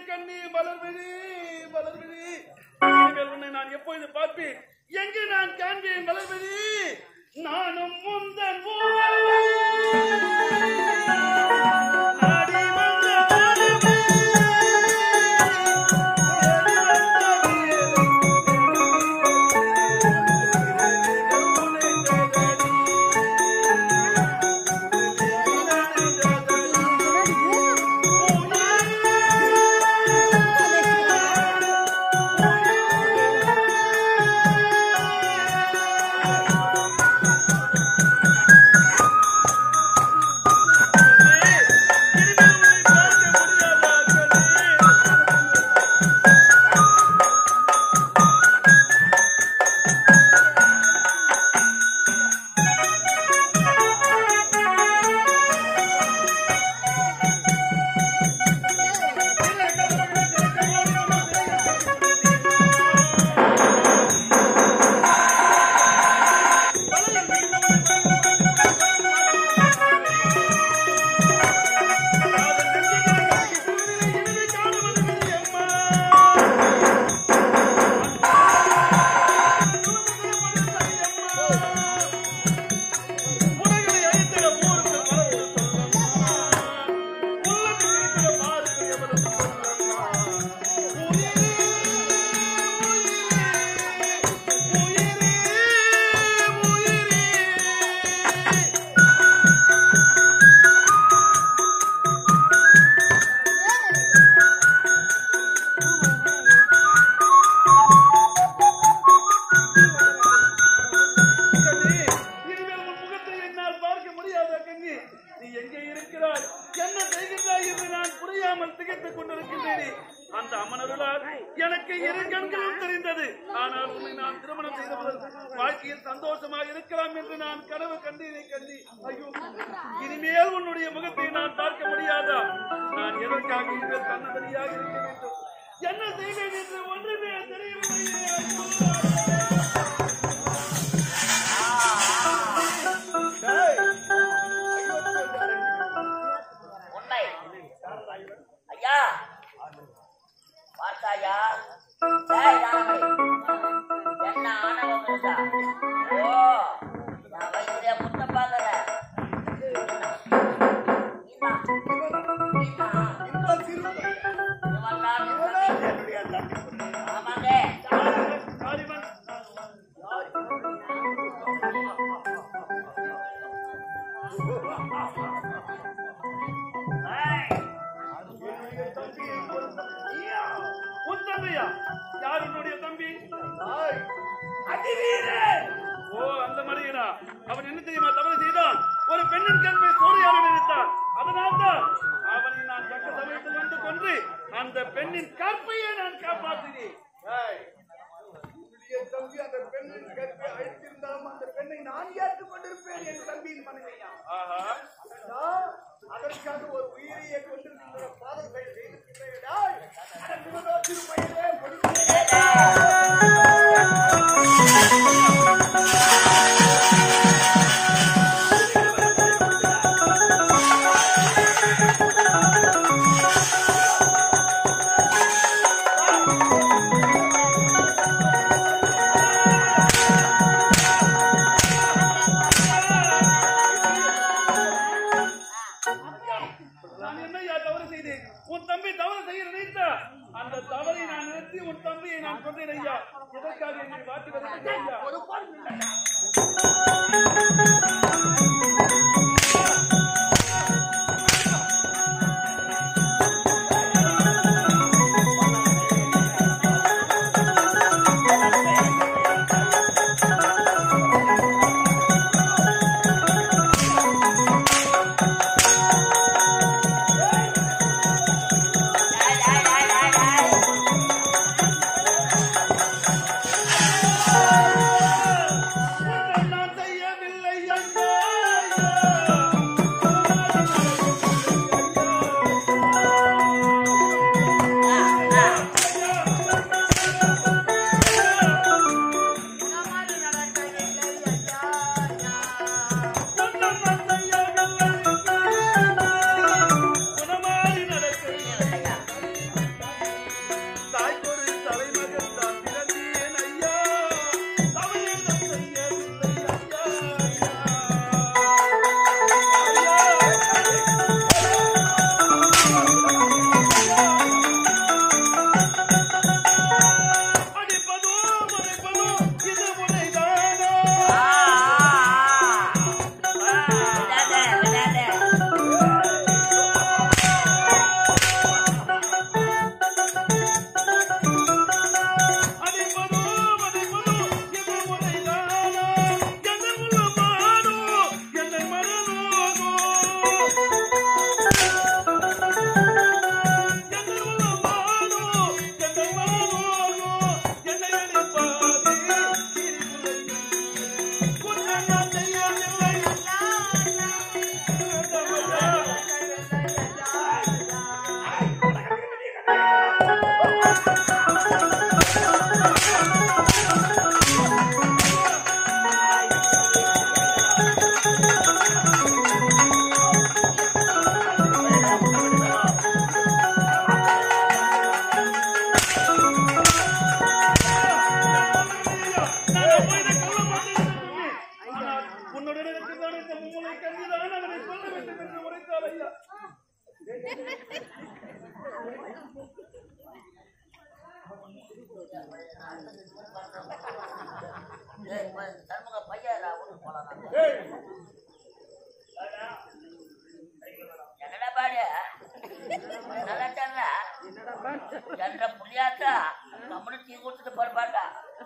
கண்ணி மலர்விழி மலர்விழி இனிமேல் உன்னை நான் எப்பொழுது பார்ப்பேன் எங்கே நான் காண்பேன் மலர்விழி நானும் முந்தன் நாடி வந்த நாளுமே கண்ணி, இனிமேல் உன் முகத்தை என்னால் பார்க்க முடியாத கண்ணி நீ எங்கே இருக்கிறாய் என்ன செய்கின்றாய் என்று நான் புரியாமல் திகைத்துக் கொண்டிருக்கின்றேனே அந்த அமனருளால் எனக்கு இரு கண்களும் தெரிந்தது ஆனால் உன்னை நான் திருமணம் செய்தவுடன் வாழ்க்கையில் சந்தோஷமாக இருக்கலாம் என்று நான் கனவு கண்டேனே கண்ணி ஐயோ இனிமேல் உன்னுடைய முகத்தை நான் பார்க்க முடியாதா நான் எதற்காக இனிமேல் கண்ணதறியாக இருக்க வேண்டும் என்ன செய்வேன் என்று ஒன்றுமே தெரியவில்லை ஐயோ. உண்மை ஐயா பார்த்தாயா ஏய், ராமலை. என்ன ஆணவம் இருந்தா ஓ நான் வைத்திய முத்த பார்க்கல ஆமாங்க காளிமன் உன் தம்பியா யார் உன்னுடைய தம்பி ஓ அந்த மனிதனா அவன் என்ன தெரியுமா தவறு செய்தான் ஒரு பெண்ணின் கண்பை சோறையாக நினைத்தான் அதனால்தான் அவனை நான் தக்க சமயத்தில் வந்து கொன்று அந்த பெண்ணின் கற்பையை நான் காப்பாற்றினேன் என் தம்பி அந்த பெண்ணின் கற்பை அழித்திருந்தாலும் அந்த பெண்ணை நான் ஏற்றுக் கொண்டிருப்பேன் என் தம்பியின் மனைவியா ஆஹா நான் அதற்காக ஒரு உயிரையே கொண்டிருக்கின்ற பாதங்கள் செய்திருக்கிறேன் திருப்பயிலே முடிக்கிறேன் நான் என்னையா தவறு செய்தேன் உன் தம்பி தவறு செய்ய நினைத்த அந்த தவறை நான் நிறுத்தி உன் தம்பியை நான் கொண்டேன் ஐயா எதற்காக என்னை வாட்டி வருகிறேன் ஐயா நான் செய்யவில்லை ஐயா ஏய், இப்ப சண்முக பையன் ஒன்று போலாம் ஏய், என்னடா பாடு நல்லா தர்ற என்ற புள்ளியாத்தா நம்மளும் டீ கொடுத்துட்டு போறப்பாட்டா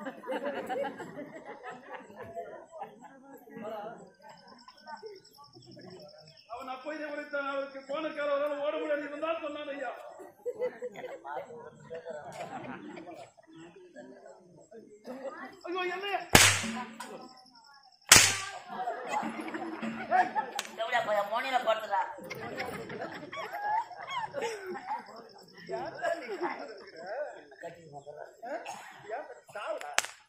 அவன் அப்போதே உரைத்தான் அவருக்கு போனக்கார அவரால் ஓட முடியாது இவன் தான் சொன்னான் ஐயா ஐயோ என்ன எப்படியா போய் மோனியில போட்டுதா ஏன் சாவுடா?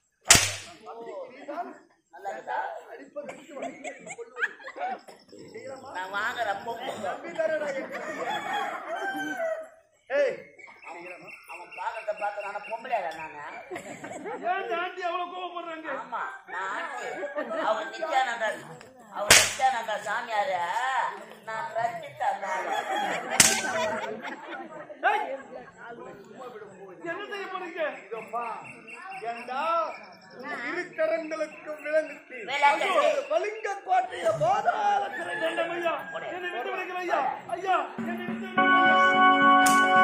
நல்லா இருக்குதா அடிப்பதற்கு வழியை கொள்வது. செய்யலாமா? நான் வாங்குற பொம்பு நம்பிதானடா என் கதையை? ஏய், செய்யலாமா? அவன் பாக்கிறத பார்த்து நான் பொம்பளையா நானு ஏன் இந்த ஆண்டி அவ்வளவு கோவப்படுறாங்க ஆமா நான் ஆண்டி அவர் நித்யானந்தா அவர் நித்யானந்தா சாமியார நான் ரசித்தேன் ஏய்! என்ன செய்ய போறீங்க இதோப்பா, ஏண்டா, உன் இரு கரங்களுக்கும் விலங்குக்கு விலங்கு. ஒரு பளிங்க கோட்டைய போதால சிறை வேண்டாம் ஐயா என்னை விட்டு விடுங்கள் ஐயா ஐயா என்னை விட்டு விடுங்கள்.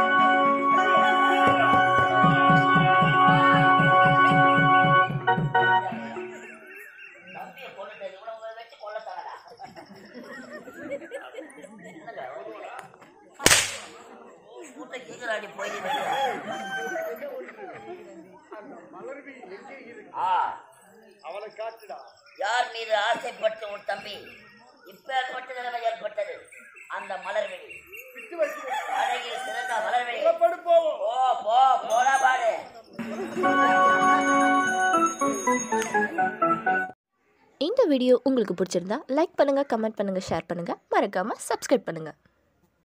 தம்பியை கொண்டுட்டு இவ்வளவு வச்சு கொல்லத்தாடா என்னங்க கூட்ட கீழாடி போயிட்டு அந்த மலர்வி எங்கே இருக்கு ஆ அவளை காட்டுடா யார் மீது ஆசைப்பட்டு உன் தம்பி இப்பேற்பட்ட நிலைமை ஏற்பட்டது அந்த மலர்வெளி விட்டு வச்சு அழகில் சிறந்த மலர்வெளி புறப்படு போவோம் போ போ போடா பாடு இந்த வீடியோ உங்களுக்கு பிடிச்சிருந்தா லைக் பண்ணுங்கள் கமெண்ட் பண்ணுங்கள் ஷேர் பண்ணுங்கள் மறக்காமல் சப்ஸ்கிரைப் பண்ணுங்கள்